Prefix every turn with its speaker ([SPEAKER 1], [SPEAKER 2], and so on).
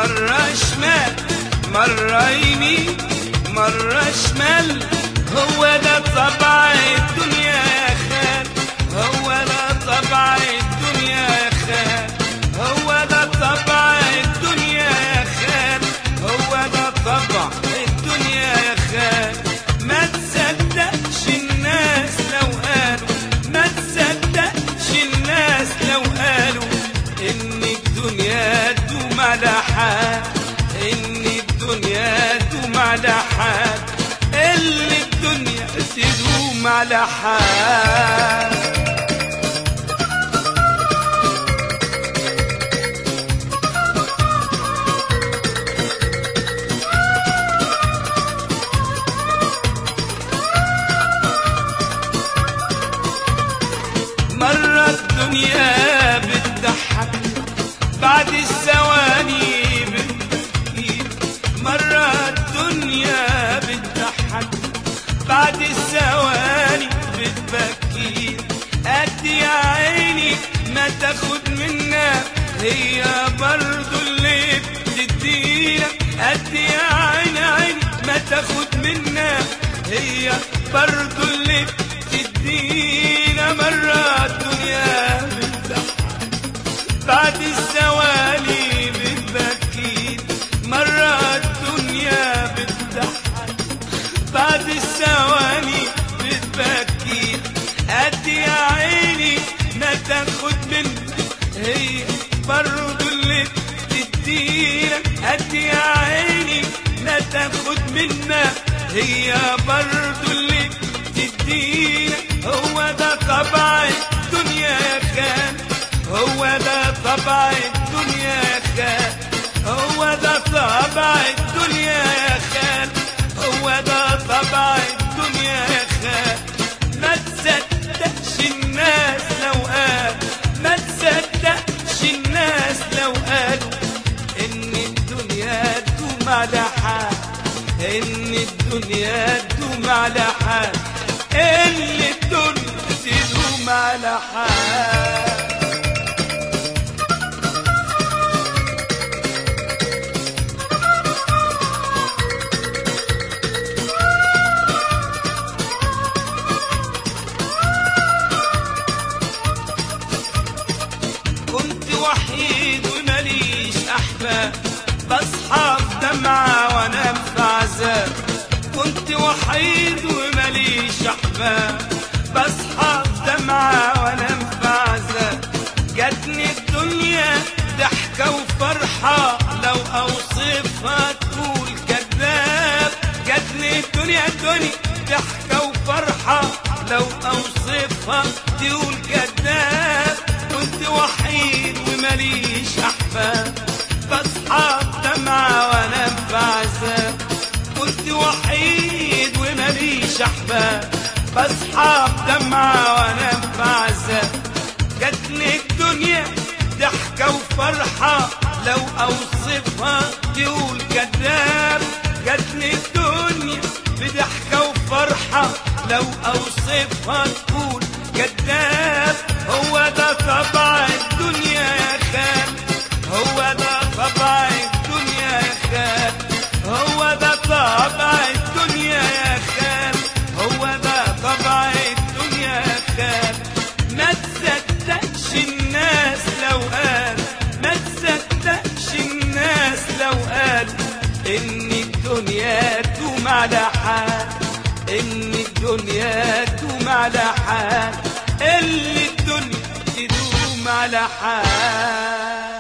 [SPEAKER 1] مرة شمال مرة يمين مرة شمال هو ده طبع الدنيا يا خال هو ده طبع الدنيا يا خال هو ده طبع الدنيا يا خال هو ده طبع الدنيا يا خال ما تصدقش الناس لو قالوا ما تصدقش الناس لو قالوا ان الدنيا دوم على حال ان الدنيا دوم على حال اللي الدنيا تدوم على حال مرة الدنيا بتضحك بعد الثواني بتبكي مرة الدنيا بتضحك بعد الثواني بتبكي قد يا عيني ما تاخد منا هي برضو اللي بتدينا قد يا عيني عيني ما تاخد منا هي برضو اللي بتدينا مرة الدنيا بتضحك بعد الثواني بتبكي مرة الدنيا بتضحك بعد الثواني بتبكي قد يا عيني ما تاخد مني هي برضو اللي بتدينا قد يا عيني ما تاخد منا هي برضو اللي بتدينا هو ده طبع الدنيا يا خان هو ده طبع الدنيا يا خان هو ده طبع الدنيا يا خان هو ده طبع الدنيا يا خان ما تصدقش الناس لو قال ما تصدقش الناس لو قالوا ان الدنيا تدوم على حال ان الدنيا تدوم على حال ان الدنيا تدوم على حال كنت وحيد ومليش احباب بصحى في دمعة وانام في عذاب كنت وحيد ومليش احباب بصحى في دمعة وانام في عذاب جاتني الدنيا ضحكة وفرحة لو اوصفها تقول كذاب جاتني الدنيا الدنيا ضحكة وفرحة لو اوصفها تقول كذاب كنت وحيد ومليش احباب بصحى بدمعة وانام في عذاب كنت وحيد ومليش احباب بصحى بدمعة وانام في عذاب جاتني الدنيا ضحكة وفرحة لو اوصفها تقول كذاب جاتني الدنيا بضحكة وفرحة لو اوصفها تقول كذاب هو ده طبع الدنيا يا خان هو ده طبع الدنيا يا خان هو ده طبع الدنيا يا خان هو ده طبع الدنيا يا خان ما تصدقش الناس لو قال ما تصدقش الناس لو قال ان الدنيا تدوم على حال ان الدنيا تدوم على حال اللي الدنيا تدوم على حال